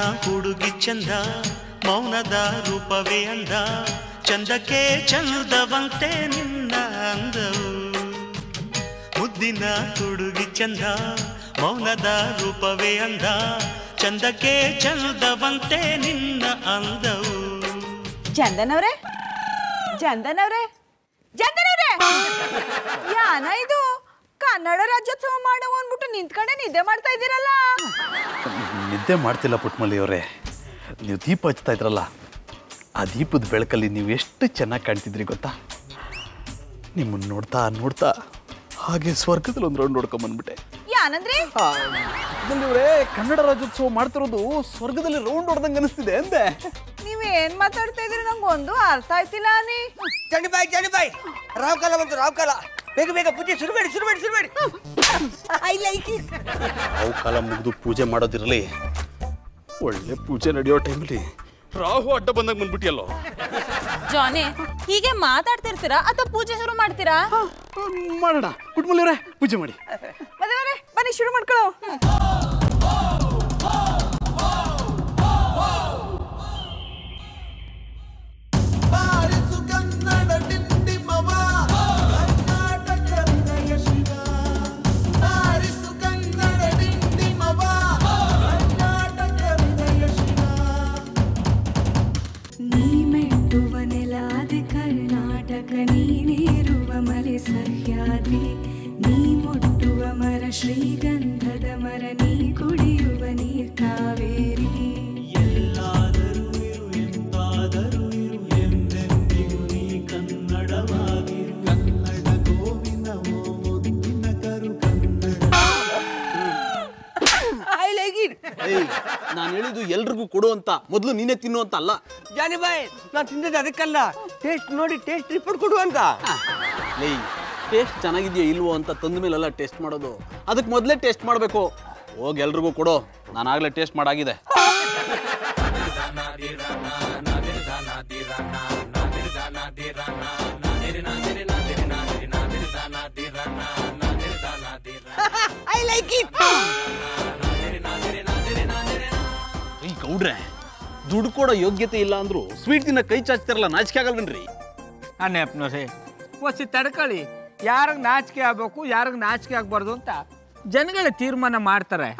ಹುಡುಗಿ ಚಂದ ಮೌನದ ರೂಪವೇ ಅಂದ ಚಂದಕ್ಕೆ ಚಂದವಂತೆ ನಿನ್ನ ಅಂದವು ಮುದ್ದಿನ ಹುಡುಗಿ ಚಂದ ಮೌನದ ರೂಪವೇ ಅಂದ ಚಂದಕ್ಕೆ ಚಂದವಂತೆ ನಿನ್ನ ಅಂದವು ಚಂದನ್ ಅವ್ರೆ ಚಂದನ್ ಅವ್ರೆ ಚಂದನ್ ಅವ್ರೆ ಯಾನ ಇದು ಕನ್ನಡ ರಾಜ್ಯೋತ್ಸವ ಮಾಡೋ ಅಂದ್ಬಿಟ್ಟು ನಿಂತ್ಕೊಂಡೆ ನಿದ್ದೆ ಮಾಡ್ತಾ ಇದ್ದೀರಲ್ಲ ನಿದ್ದೆ ಮಾಡ್ತಿಲ್ಲ ಪುಟ್ಮಲ್ಲಿ ಅವರೇ ನೀವು ದೀಪ ಹಚ್ತಾ ಇದ್ರಲ್ಲ ಆ ದೀಪದ ಬೆಳಕಲ್ಲಿ ನೀವು ಎಷ್ಟು ಚೆನ್ನಾಗಿ ಕಾಣ್ತಿದ್ರಿ ಗೊತ್ತಾ ನಿಮ್ಮನ್ನು ನೋಡ್ತಾ ನೋಡ್ತಾ ಹಾಗೆ ಸ್ವರ್ಗದಲ್ಲಿ ಒಂದು ರೌಂಡ್ ನೋಡ್ಕೊಂಬಂದ್ಬಿಟ್ಟೆ ಯಾನಂದ್ರಿ ಇವರೇ ಕನ್ನಡ ರಾಜ್ಯೋತ್ಸವ ಮಾಡ್ತಿರೋದು ಸ್ವರ್ಗದಲ್ಲಿ ರೌಂಡ್ ಹೊಡೆದಂಗೆ ಅನಿಸ್ತಿದೆ ಅಂದೆ ನೀವ್ ಏನ್ ಮಾತಾಡ್ತಾ ಇದ್ರಿ ನಂಗೆ ಒಂದು ಅರ್ಥ ಆಯ್ತಿಲ್ಲ ನೀ ಚಂಡಿಬಾಯಿ ಚಂಡಿಬಾಯಿ ರಾವ್ ಕಾಲ ಬಂತು ರಾವ್ ಕಾಲ ಬೇಗ ಬೇಗ ಪೂಜೆ ಶುರು ಮಾಡಿ ಶುರು ಮಾಡಿ ಶುರು ಮಾಡಿ ಐ ಲೈಕ್ ಇಟ್ ಅವು ಕಾಲ ಮುಗಿದು ಪೂಜೆ ಮಾಡೋದಿರಲಿ ಒಳ್ಳೆ ಪೂಜೆ ನಡೆಯೋ ಟೈಮಲ್ಲಿ ರಾಹು ಅಡ್ಡ ಬಂದಾಗ ಬಂದ್ಬಿಟ್ಟಿಯಲ್ಲೋ ಜಾನಿ ಹೀಗೆ ಮಾತಾಡ್ತಿರ್ತೀರಾ ಅಥವಾ ಪೂಜೆ ಶುರು ಮಾಡ್ತೀರಾ ಮಾಡೋಣ ಪುಟ್ಮಲ್ಲಿ ಅವರೇ ಪೂಜೆ ಮಾಡಿ ಮದುವೆ ಬನ್ನಿ ಶುರು ಮಾಡ್ಕೊಳ್ಳೋ ನೀ ಮೆಟ್ಟುವ ನೆಲಾದೆ ಕರ್ನಾಟಕ ನೀನೇರುವ ಮಲೆ ಸಹ್ಯಾದ್ರಿ ನೀ ಮುಟ್ಟುವ ಮರ ಶ್ರೀಗಂಧದ ಮರ ನೀ ಕುಡಿಯುವ ನೀರ್ ಕಾವೇರಿ ಐ ಲೈಕ್ ಇಟ್ ನಾನು ಹೇಳಿದ್ದು ಎಲ್ರಿಗೂ ಕೊಡು ಅಂತ ಮೊದಲು ನೀನೇ ತಿನ್ನು ಅಂತ ಅಲ್ಲ ಜಾನಿಬಾಯಿ ನಾನು ತಿಂದದ್ದು ಅದಕ್ಕಲ್ಲ ಟೇಸ್ಟ್ ನೋಡಿ ಟೇಸ್ಟ್ ರಿಪೋರ್ಟ್ ಕೊಡು ಅಂತ ಲೇ ಟೇಸ್ಟ್ ಚೆನ್ನಾಗಿದೆಯೋ ಇಲ್ವೋ ಅಂತ ತಂದ ಮೇಲೆಲ್ಲ ಟೇಸ್ಟ್ ಮಾಡೋದು ಅದಕ್ಕೆ ಮೊದಲೇ ಟೇಸ್ಟ್ ಮಾಡಬೇಕು ಹೋಗಿ ಎಲ್ರಿಗೂ ಕೊಡು ನಾನು ಆಗಲೇ ಟೇಸ್ಟ್ ಮಾಡಾಗಿದೆ ಐ ಲೈಕ್ ಇಟ್ ಈ ಗೌಡ್ರೆ ದುಡ್ಡು ಕೊಡೋ ಯೋಗ್ಯತೆ ಇಲ್ಲ ಅಂದ್ರು ಸ್ವೀಟ್ ತಿನ್ನ ಕೈ ಚಾಚ್ತಿರಲ್ಲ ನಾಚಿಕೆ ಆಗಲ್ವೇನ್ರಿ ಅನ್ನಪ್ಪನವ್ರೆ ಒಸಿ ತಡ್ಕೊಳ್ಳಿ ಯಾರಿಗೆ ನಾಚಿಕೆ ಆಗ್ಬೇಕು ಯಾರಿಗೆ ನಾಚಿಕೆ ಆಗ್ಬಾರ್ದು ಅಂತ ಜನಗಳೇ ತೀರ್ಮಾನ ಮಾಡ್ತಾರೆ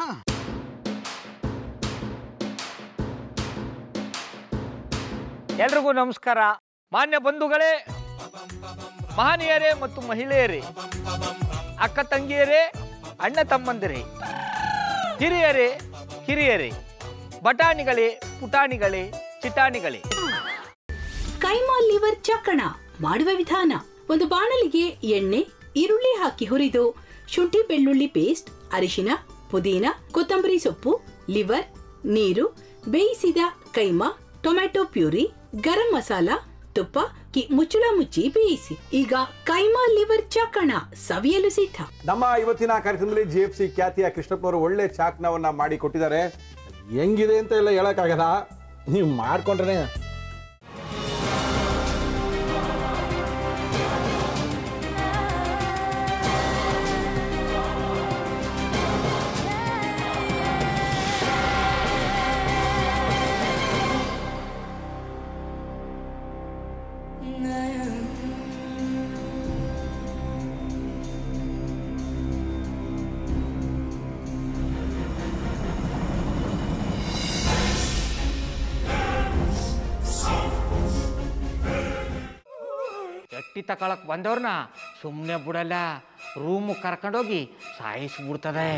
ಎಲ್ರಿಗೂ ನಮಸ್ಕಾರ ಮಾನ್ಯ ಬಂಧುಗಳೇ ಮಹನೀಯರೇ ಮತ್ತು ಮಹಿಳೆಯರೇ ಅಕ್ಕ ತಂಗಿಯರೇ ಅಣ್ಣ ತಮ್ಮಂದಿರೇ ಹಿರಿಯರೇ ಹಿರಿಯರೇ ಬಟಾಣಿಗಳೇ ಪುಟಾಣಿಗಳೇ ಚಿಟಾಣಿಗಳೇ ಕೈಮಾ ಲಿವರ್ ಚಕ್ಕಣ ಮಾಡುವ ವಿಧಾನ ಒಂದು ಬಾಣಲಿಗೆ ಎಣ್ಣೆ ಈರುಳ್ಳಿ ಹಾಕಿ ಹುರಿದು ಶುಂಠಿ ಬೆಳ್ಳುಳ್ಳಿ ಪೇಸ್ಟ್ ಅರಿಶಿನ ಪುದೀನ ಕೊತ್ತಂಬರಿ ಸೊಪ್ಪು ಲಿವರ್ ನೀರು ಬೇಯಿಸಿದ ಕೈಮಾ ಟೊಮ್ಯಾಟೊ ಪ್ಯೂರಿ ಗರಂ ಮಸಾಲ ತುಪ್ಪ ಕಿ ಮುಚ್ಚಳ ಮುಚ್ಚಿ ಬೇಯಿಸಿ ಈಗ ಕೈಮಾ ಲಿವರ್ ಚಕ್ಕಣ ಸವಿಯಲು ಸಿದ್ಧ ನಮ್ಮ ಇವತ್ತಿನ ಕಾರ್ಯಕ್ರಮದಲ್ಲಿ ಜಿ ಎಫ್ ಸಿ ಖ್ಯಾತಿಯ ಕೃಷ್ಣಪ್ಪನವರು ಒಳ್ಳೆ ಚಾಕ್ನವನ್ನ ಮಾಡಿ ಕೊಟ್ಟಿದ್ದಾರೆ ಹೆಂಗಿದೆ ಅಂತ ಎಲ್ಲ ಹೇಳಕ್ಕಾಗಲ್ಲ ನೀವು ಮಾಡ್ಕೊಂಡ್ರೆ ಎಟ್ಟಿ ತಕೊಳಕ್ ಬಂದವ್ರನ್ನ ಸುಮ್ಮನೆ ಬಿಡಲ್ಲ ರೂಮ್ ಕರ್ಕೊಂಡೋಗಿ ಸಾಯಿಸ್ಬಿಡ್ತದೆ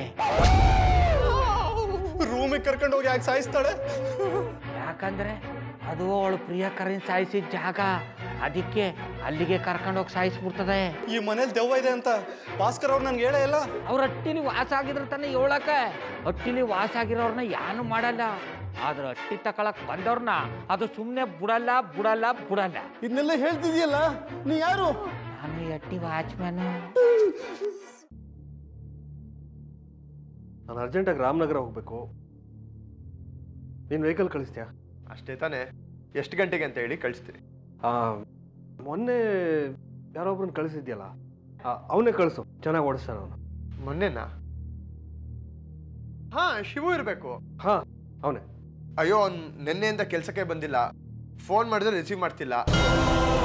ರೂಮಿಗೆ ಕರ್ಕೊಂಡು ಹೋಗಿ ಯಾಕೆ ಸಾಯಿಸ್ತಾಳೆ ಯಾಕಂದ್ರೆ ಅದು ಅವಳು ಪ್ರಿಯಕರನ್ ಸಾಯಿಸಿದ ಜಾಗ ಅದಕ್ಕೆ ಅಲ್ಲಿಗೆ ಕರ್ಕೊಂಡೋಗಿ ಸಾಯಿಸ್ಬಿಡ್ತದೆ ಈ ಮನೇಲಿ ದೆವ್ವ ಇದೆ ಅಂತ ಭಾಸ್ಕರ್ ಅವ್ರು ನನ್ಗೆ ಹೇಳೇ ಇಲ್ಲ ಅವ್ರ ಹಟ್ಟಿಲಿ ವಾಸ ಆಗಿದ್ರ ತಾನೆ ಹೇಳಕ ಹಟ್ಟಿಲಿ ವಾಸ ಆಗಿರೋರ್ನ ಯಾನು ಮಾಡಲ್ಲ ಆದ್ರೆ ಹಟ್ಟಿ ತಕೊಳಕ್ ಬಂದವ್ರನ್ನ ಅದು ಸುಮ್ಮನೆ ಬಿಡಲ್ಲ ಬಿಡಲ್ಲ ಬಿಡಲ್ಲ ಇದನ್ನೆಲ್ಲ ಹೇಳ್ತಿದ್ಯಲ್ಲ ನೀ ಯಾರು ನಾನು ಈ ಹಟ್ಟಿ ವಾಚ್ಮ್ಯಾನು ನಾನು ಅರ್ಜೆಂಟಾಗಿ ರಾಮನಗರ ಹೋಗ್ಬೇಕು ನೀನು ವೆಹಿಕಲ್ ಕಳಿಸ್ತೀಯಾ ಅಷ್ಟೇ ತಾನೇ ಎಷ್ಟು ಗಂಟೆಗೆ ಅಂತ ಹೇಳಿ ಕಳಿಸ್ತೀನಿ ಮೊನ್ನೆ ಯಾರೊಬ್ರನ್ನ ಕಳಿಸಿದ್ಯಲ್ಲ ಅವನೇ ಕಳಿಸು ಚೆನ್ನಾಗಿ ಓಡಿಸ್ತಾನೆ ಅವನು ಮೊನ್ನೆನಾ ಹಾ ಶಿವು ಇರಬೇಕು ಹಾ ಅವನೇ ಅಯ್ಯೋ ಅವ್ನು ನಿನ್ನೆಯಿಂದ ಕೆಲಸಕ್ಕೆ ಬಂದಿಲ್ಲ ಫೋನ್ ಮಾಡಿದ್ರೆ ರಿಸೀವ್ ಮಾಡ್ತಿಲ್ಲ